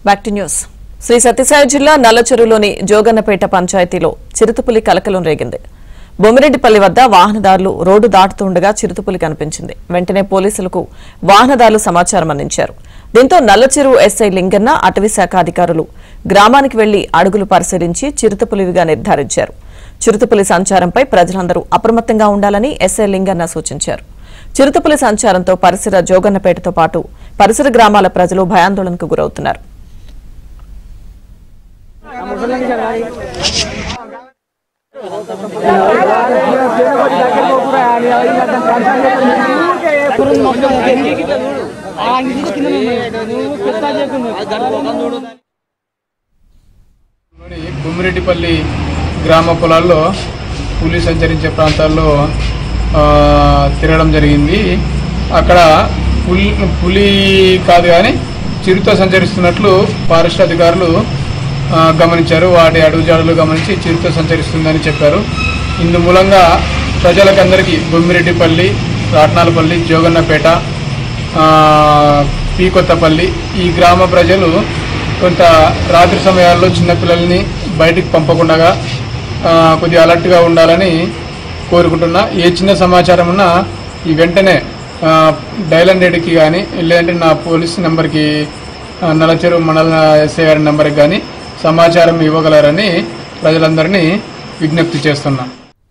Back to news Shri Sathya Sai జిల్లా నల్లచెరువులోని జోగన్నపేట పంచాయతీలో చిరుతపులి కలకలం రేగింది బొమ్మిరెడ్డిపల్లి వద్ద వాహనదారులు రోడ్డు దాటుతుండగా చిరుతపులి కనిపించింది వెంటనే పోలీసులకు వాహనదారులు సమాచారం అందించారు దీంతో నల్లచెరువు ఎస్ఐ లింగన్న అటవీశాఖ అధికారులు గ్రామానికి వెళ్లి అడుగులు పరిశీలించి చిరుతపులివిగా నిర్ధారించారు చిరుతపులి సంచారంపై ప్రజలందరూ అప్రమత్తంగా ఉండాలని ఎస్ఐ లింగన్న సూచించారు చిరుతపులి సంచారంతో పరిసర జోగన్నపేటతో పాటు పరిసర గ్రామాల ప్రజలు భయాందోళనకు గురవుతున్నారు లోని బొమ్మిరెడ్డిపల్లి గ్రామ పొలాల్లో పులి సంచరించే ప్రాంతాల్లో ఆ, తిరగడం జరిగింది అక్కడ పులి పులి కాదు కానీ చిరుత సంచరిస్తున్నట్లు ఫారెస్ట్ అధికారులు ఆ, గమనించారు వాటి అడుగుజాడలు గమనించి చిరుత సంచరిస్తుందని చెప్పారు ఇందు మూలంగా ప్రజలకందరికీ బొమ్మిరెడ్డిపల్లి రాట్నాలపల్లి జోగన్నపేట ఆ, పీ కొత్తపల్లి ఈ గ్రామ ప్రజలు కొంత రాత్రి సమయాల్లో చిన్నపిల్లల్ని బయటికి పంపకుండా ఆ, కొద్దిగా అలర్ట్గా ఉండాలని కోరుకుంటున్నా ఏ చిన్న సమాచారం ఉన్నా ఈ వెంటనే ఆ, డైల్ హండ్రెడ్కి కానీ లేదంటే నా పోలీస్ నెంబర్కి ఆ, నలచెరువు మండల ఎస్ఐ గారి నెంబర్కి కానీ సమాచారం ఇవ్వగలరని ప్రజలందరినీ విజ్ఞప్తి చేస్తున్నా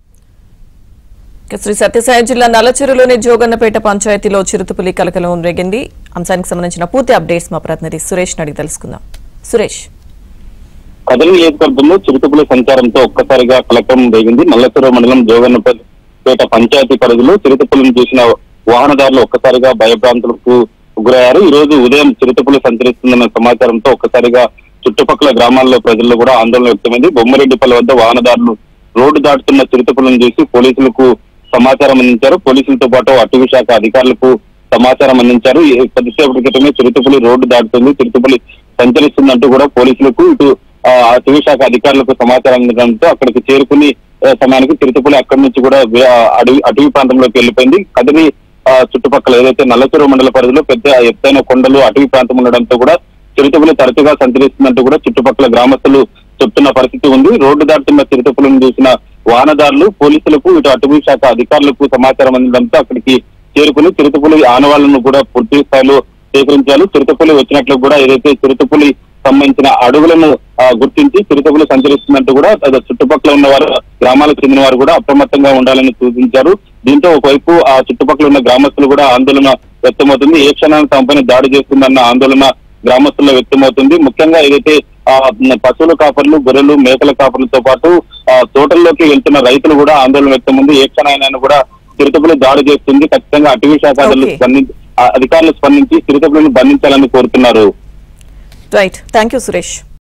ఇక శ్రీ సత్యసాయి జిల్లా నల్లచెరులోని జోగన్నపేట పంచాయతీలో చిరుతపులి కలకలం రేగింది అంశానికి సంబంధించిన పూర్తి అప్డేట్స్ మా ప్రతినిధి సురేష్ అడిగి తెలుసుకుందాం సురేష్ కదలి నియోజకవర్గంలో చిరుతపుల సంచారంతో ఒక్కసారిగా కలకం రేగింది నల్లచెరువు మండలం జోగన్నపేట పంచాయతీ పరిధిలో చిరుతపులను చూసిన వాహనదారులు ఒక్కసారిగా భయభ్రాంతులకు గురయ్యారు ఈ రోజు ఉదయం చిరుతపులు సంచరిస్తుందన్న సమాచారంతో ఒక్కసారిగా చుట్టుపక్కల గ్రామాల్లో ప్రజల్లో కూడా ఆందోళన వ్యక్తమైంది బొమ్మరెడ్డిపల్లి వద్ద వాహనదారులు రోడ్డు దాటుతున్న చిరుతపులను చూసి పోలీసులకు సమాచారం అందించారు పోలీసులతో పాటు అటవీ శాఖ అధికారులకు సమాచారం అందించారు ఈ కొద్దిసేపటి క్రితమే చిరుతపులి రోడ్డు దాటుతుంది చిరుతపులి సంచరిస్తుందంటూ కూడా పోలీసులకు ఇటు ఆ, అటవీ శాఖ అధికారులకు సమాచారం అందడంతో అక్కడికి చేరుకుని ఆ, సమయానికి చిరుతపులి అక్కడి నుంచి కూడా వే- ఆ, అడవి అటవీ ప్రాంతంలోకి వెళ్ళిపోయింది కదిరి ఆ, చుట్టుపక్కల ఏదైతే నల్లచెరువు మండల పరిధిలో పెద్ద ఎత్తైన కొండలు అటవీ ప్రాంతం ఉండడంతో కూడా చిరుతపులి తరచుగా సంచరిస్తున్నట్టు కూడా చుట్టుపక్కల గ్రామస్తులు చెప్తున్న పరిస్థితి ఉంది రోడ్డు దాటుతున్న చిరుతపులను చూసిన వాహనదారులు పోలీసులకు ఇటు అటవీ శాఖ అధికారులకు సమాచారం అందడంతో అక్కడికి చేరుకుని చిరుతపులి ఆనవాళ్లను కూడా పూర్తి స్థాయిలో సేకరించారు చిరుతపులి వచ్చినట్లు కూడా ఏదైతే చిరుతపులి సంబంధించిన అడుగులను ఆ, గుర్తించి చిరుతపులి సంచరిస్తున్నట్టు కూడా అది చుట్టుపక్కల ఉన్న వారు గ్రామాలకు చెందిన వారు కూడా అప్రమత్తంగా ఉండాలని సూచించారు దీంతో ఒకవైపు ఆ చుట్టుపక్కల ఉన్న గ్రామస్తులు కూడా ఆందోళన వ్యక్తమవుతుంది ఏ క్షణాన్ని తమపైన దాడి చేస్తుందన్న ఆందోళన గ్రామస్తుల్లో వ్యక్తమవుతుంది ముఖ్యంగా ఏదైతే ఆ పశువుల కాపర్లు గొర్రెలు మేకల కాపర్లతో పాటు ఆ తోటల్లోకి వెళ్తున్న రైతులు కూడా ఆందోళన వ్యక్తముంది ఏ క్షణాన్ని కూడా చిరుతపులు దాడి చేస్తుంది ఖచ్చితంగా అటవీ శాఖ అధికారులు Okay. స్పందించి ఆ అధికారులు స్పందించి చిరుతపులను బంధించాలని కోరుతున్నారు రైట్ థ్యాంక్ యూ సురేష్